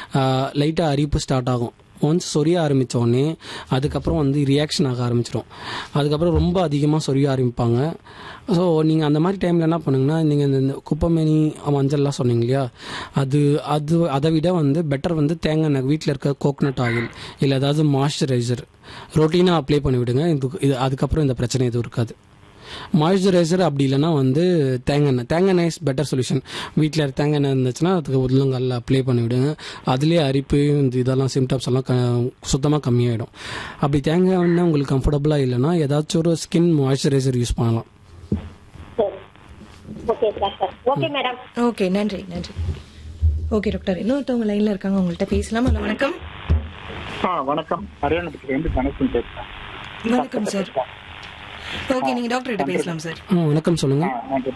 லைட்டாக அரிப்பு ஸ்டார்ட் ஆகும் ஒன்ஸ் சொரிய ஆரம்பித்த உடனே அதுக்கப்புறம் வந்து ரியாக்ஷன் ஆக ஆரம்பிச்சிடும் அதுக்கப்புறம் ரொம்ப அதிகமாக சொரிய ஆரம்பிப்பாங்க ஸோ நீங்கள் அந்த மாதிரி டைமில் என்ன பண்ணுங்கன்னா நீங்கள் இந்த இந்த குப்பைமேனி மஞ்சள்லாம் சொன்னீங்க இல்லையா அது அது அதை விட வந்து பெட்டர் வந்து தேங்காய் எண்ணெய் வீட்டில் இருக்க கோகனட் ஆயில் இல்லை ஏதாவது மாய்ஸ்சரைசர் ரொட்டீனாக அப்ளை பண்ணி விடுங்க இது இது அதுக்கப்புறம் இந்த பிரச்சனை எதுவும் இருக்காது மாய்ஸ்சரைசர் அப்படி இல்லைன்னா வந்து தேங்காய் எண்ணெய் தேங்காய் எண்ணெய் இஸ் பெட்டர் சொல்யூஷன் வீட்டில் தேங்காய் எண்ணெய் இருந்துச்சுன்னா அதுக்கு உள்ளங்காலில் அப்ளை பண்ணி விடுங்க அதுலேயே அரிப்பு இந்த இதெல்லாம் சிம்டம்ஸ் எல்லாம் க சுத்தமாக கம்மியாயிடும் அப்படி தேங்காய் எண்ணெய் உங்களுக்கு கம்ஃபர்டபுளாக இல்லைன்னா ஏதாச்சும் ஒரு ஸ்கின் மாய்ஸ்சரைசர் யூஸ் பண்ணலாம் சரி okay doctor okay madam okay நன்றி நன்றி ஓகே டாக்டர் இன்னொருத்தவங்க லைன்ல இருக்காங்க உங்கள்கிட்ட பேசலாம் ஹலோ வணக்கம் ஆ வணக்கம் ஹரியானபுரத்துல இருந்து கணேசன் பேசுறேன் வணக்கம் சார் ஓகே நீங்க டாக்டர் கிட்ட பேசலாம் சார் ஆ வணக்கம் ஆ, சொல்லுங்கள் நன்றி.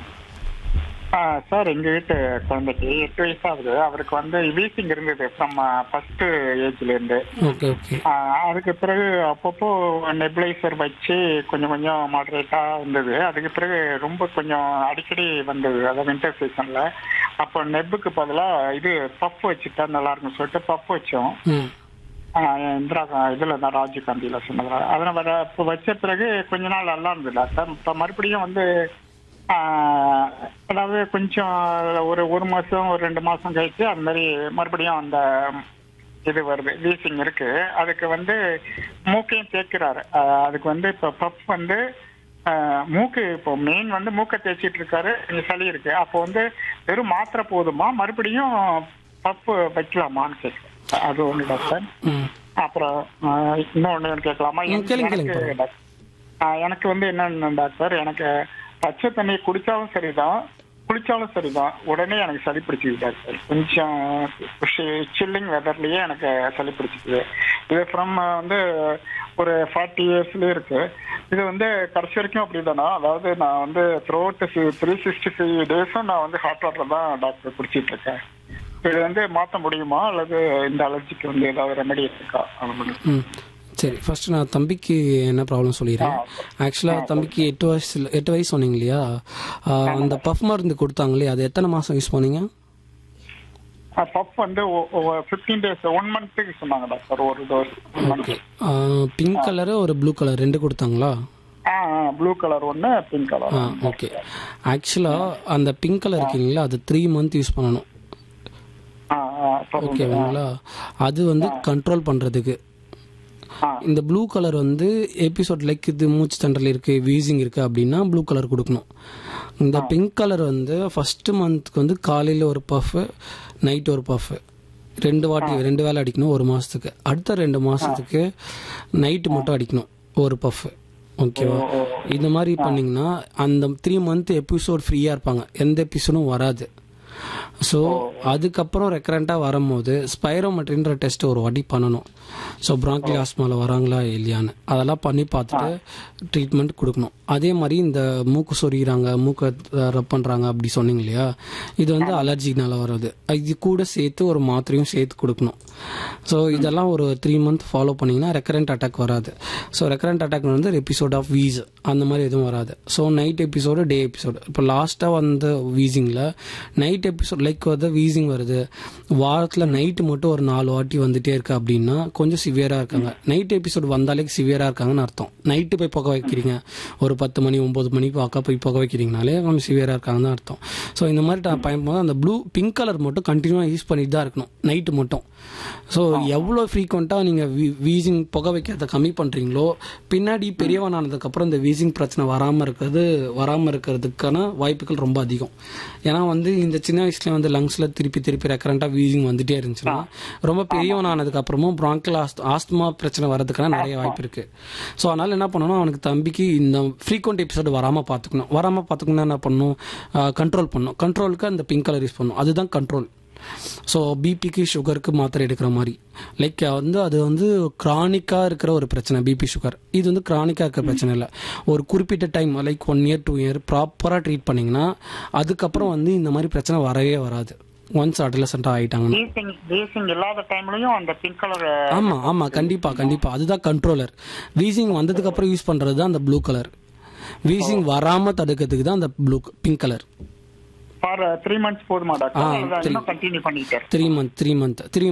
ஆ, சார் எங்க வீட்டு குழந்தைக்கு எட்டு வயசு ஆகுது அவருக்கு வந்து வீசிங் இருந்தது ஃப்ரம் ஃபர்ஸ்ட் ஏஜ்ல இருந்து ஓகே ஓகே ஆ, அதுக்கு பிறகு அப்பப்போ நெபுலைசர் வச்சு கொஞ்சம் கொஞ்சம் மாடரேட்டா இருந்தது அதுக்கு பிறகு ரொம்ப கொஞ்சம் அடிக்கடி வந்தது அதாவது வின்டர் சீசன்ல அப்போ நெப்புக்கு பதிலா இது பஃப் வச்சுட்டா நல்லா இருக்கும்னு சொல்லிட்டு பஃப் வச்சோம் ம் ஆ, இந்திரா கா- இதுல தான் ராஜீவ் காந்தியில சொன்னது அதனால வர இப்போ வச்ச பிறகு கொஞ்ச நாள் நல்லா இருந்தது டாக்டர் இப்போ மறுபடியும் வந்து ஆ, அதாவது கொஞ்சம் ஒரு ஒரு மாசம் ஒரு ரெண்டு மாசம் கழிச்சு அந்த மாதிரி மறுபடியும் அந்த இது வருது வீசிங் இருக்கு அதுக்கு வந்து மூக்கையும் தேய்க்கிறாரு ஆ, அதுக்கு வந்து இப்போ பஃப் வந்து ஆ, மூக்கு இப்போ மெயின் வந்து மூக்கை தேய்ச்சிட்டு இருக்காரு கொஞ்சம் சளி இருக்கு அப்போ வந்து வெறும் மாத்திரை போதுமா மறுபடியும் பஃப் வைக்கலாமான்னு கேட்குறேன் அது ஒன்று டாக்டர் ம் அப்புறம் ஆஹ், இன்னொன்னு கேட்கலாமா ம், எனக்கு- கேளுங்க, எனக்கு கேளுங்க. டாக்டர், ஆஹ், எனக்கு வந்து என்னன்னு டாக்டர் எனக்கு பச்சை தண்ணி குடிச்சாலும் சரிதான் குளிச்சாலும் சரிதான் உடனே எனக்கு சளி பிடிச்சிக்குது டாக்டர் கொஞ்சம் சில்லிங் வெதர்லயே எனக்கு சளி பிடிச்சிக்குது இது ஃப்ரம் வந்து ஒரு ஃபார்ட்டி இயர்ஸ்லயே இருக்கு இது வந்து கடைசி வரைக்கும் அப்படிதானா அதாவது நான் வந்து throughout three sixty five டேஸும் நான் வந்து ஹாட் வாட்டர் தான் டாக்டர் குடிச்சிட்டு இருக்கேன் இது வந்து மாற்ற முடியுமா அல்லது இந்த அலர்ஜிக்கு வந்து ஏதாவது ரெமெடி இருக்கா அது மட்டும் ம் சரி ஃபர்ஸ்ட் நான் தம்பிக்கு என்ன ப்ராப்ளம் சொல்லிடுறேன் ஆக்சுவலாக தம்பிக்கு எட்டு வயசு எட்டு வயசு சொன்னீங்க இல்லையா ஆ, அந்த பஃப் மருந்து கொடுத்தாங்களே அது எத்தனை மாதம் யூஸ் பண்ணீங்க பப் வந்து ஃபிஃப்டீன் டேஸ் ஒன் மந்த்துக்கு சொன்னாங்க டாக்டர் ஒரு டோஸ் ஓகே பிங்க் கலரு ஒரு ப்ளூ கலர் ரெண்டு கொடுத்தாங்களா ஆ ப்ளூ கலர் ஒன்று பிங்க் கலர் ஆ ஓகே ஆக்சுவலாக அந்த பிங்க் கலர் இருக்கீங்களா அது த்ரீ மந்த் யூஸ் பண்ணணும் ஆ ஆ சொல்லுங்க. ஓகேங்களா அது வந்து கண்ட்ரோல் பண்ணுறதுக்கு ஆ. இந்த ப்ளூ கலர் வந்து எபிசோட் லைக் இது மூச்சு தண்டல் இருக்கு வீசிங் இருக்கு அப்படின்னா ப்ளூ கலர் கொடுக்கணும் இந்த பிங்க் கலர் வந்து ஃபர்ஸ்ட் மந்த்க்கு வந்து காலையில் ஒரு பஃப் நைட் ஒரு பஃப் ரெண்டு வாட்டி ரெண்டு வேளை அடிக்கணும் ஒரு மாசத்துக்கு அடுத்த ரெண்டு மாசத்துக்கு நைட்டு மட்டும் அடிக்கணும் ஒரு பஃப் ஓகேவா இந்த மாதிரி பண்ணீங்கன்னா அந்த த்ரீ மந்த் எபிசோட் ஃப்ரீயாக இருப்பாங்க எந்த எபிசோடும் வராது ஸோ அதுக்கப்புறம் ரெக்கரண்ட்டாக வரும்போது ஸ்பைரோமெட்ரின்ற டெஸ்ட் ஒரு வாட்டி பண்ணணும் ஸோ ப்ராங்கிலி ஆஸ்மாவில் வராங்களா இல்லையான்னு அதெல்லாம் பண்ணி பார்த்துட்டு ட்ரீட்மெண்ட் கொடுக்கணும் அதே மாதிரி இந்த மூக்கு சொரிகிறாங்க மூக்கை ரப் பண்ணுறாங்க அப்படி சொன்னீங்க இல்லையா இது வந்து அலர்ஜினால வர்றது இது கூட சேர்த்து ஒரு மாத்திரையும் சேர்த்து கொடுக்கணும் ஸோ இதெல்லாம் ஒரு த்ரீ மந்த் ஃபாலோ பண்ணிங்கன்னா ரெக்கரண்ட் அட்டாக் வராது ஸோ ரெக்கரண்ட் அட்டாக் வந்து எபிசோட் ஆஃப் வீஸ் அந்த மாதிரி எதுவும் வராது so night episode day episode இப்போ லாஸ்ட்டாக வந்த வீசிங்கில் நைட் எபிசோட் லைக் வந்து வீசிங் வருது வாரத்தில் நைட்டு மட்டும் ஒரு நாலு வாட்டி வந்துட்டே இருக்கு அப்படின்னா கொஞ்சம் சிவியராக இருக்காங்க நைட் எபிசோட் வந்தாலே சிவியராக இருக்காங்கன்னு அர்த்தம் நைட்டு போய் புகை வைக்கிறீங்க ஒரு பத்து மணி ஒம்பது மணிக்கு வாக்கா போய் புகை வைக்கிறீங்கனாலே கொஞ்சம் சிவியராக இருக்காங்கன்னு அர்த்தம் ஸோ இந்த மாதிரி ட- பயன்போது அந்த ப்ளூ பிங்க் கலர் மட்டும் கண்டினியூவாக யூஸ் பண்ணிட்டு தான் இருக்கணும் நைட்டு மட்டும் ஸோ எவ்வளோ ஃப்ரீக்வெண்ட்டாக நீங்கள் வீசிங் புகை வைக்கிறத கம்மி பண்ணுறீங்களோ பின்னாடி பெரியவன் ஆனதுக்கப்புறம் இந்த வீசிங் பிரச்சனை வராமல் இருக்கிறது வராமல் இருக்கிறதுக்கான வாய்ப்புகள் ரொம்ப அதிகம் ஏன்னா வந்து இந்த சின்ன வயசுல வந்து லங்ஸில் திருப்பி திருப்பி ரெக்கரண்ட்டாக வீசிங் வந்துட்டே இருந்துச்சுன்னா ரொம்ப பெரியவன் ஆனதுக்கு அப்புறமும் ப்ராங்கில் ஆஸ்துமா பிரச்சனை வர்றதுக்கான நிறைய வாய்ப்பு இருக்கு ஸோ அதனால என்ன பண்ணணும் அவனுக்கு தம்பிக்கு இந்த ஃப்ரீக்வெண்ட் எபிசோடு வராமல் பார்த்துக்கணும் வராமல் பார்த்துக்கணும் என்ன பண்ணணும் கண்ட்ரோல் பண்ணணும் கண்ட்ரோலுக்கு அந்த பிங்க் கலர் யூஸ் பண்ணணும் அதுதான் கண்ட்ரோல் ஸோ பிபிக்கு சுகருக்கு மாத்திரை எடுக்கிற மாதிரி லைக் வந்து அது வந்து கிரானிக்காக இருக்கிற ஒரு பிரச்சனை பிபி சுகர் இது வந்து கிரானிக்காக இருக்கிற பிரச்சனை இல்லை ஒரு குறிப்பிட்ட time like one year two year ப்ராப்பராக ட்ரீட் பண்ணிங்கன்னா அதுக்கப்புறம் வந்து இந்த மாதிரி பிரச்சனை வரவே வராது ஒன்ஸ் அடலசென்ட்டாக ஆகிட்டாங்கன்னா வீசிங் வீசிங் இல்லாத டைம்லயும் அந்த பிங்க் கலர் ஆமா ஆமா கண்டிப்பா கண்டிப்பா அதுதான் கண்ட்ரோலர் வீசிங் வந்ததுக்கு அப்புறம் யூஸ் பண்றது தான் அந்த ப்ளூ கலர் வீசிங் வராம தடுக்கிறதுக்கு தான் அந்த blue pink colour for three months போதுமா ஆ, டாக்டர் three. இன்னும் கண்டினியூ பண்ணிக்கிட்டேன் three month three month three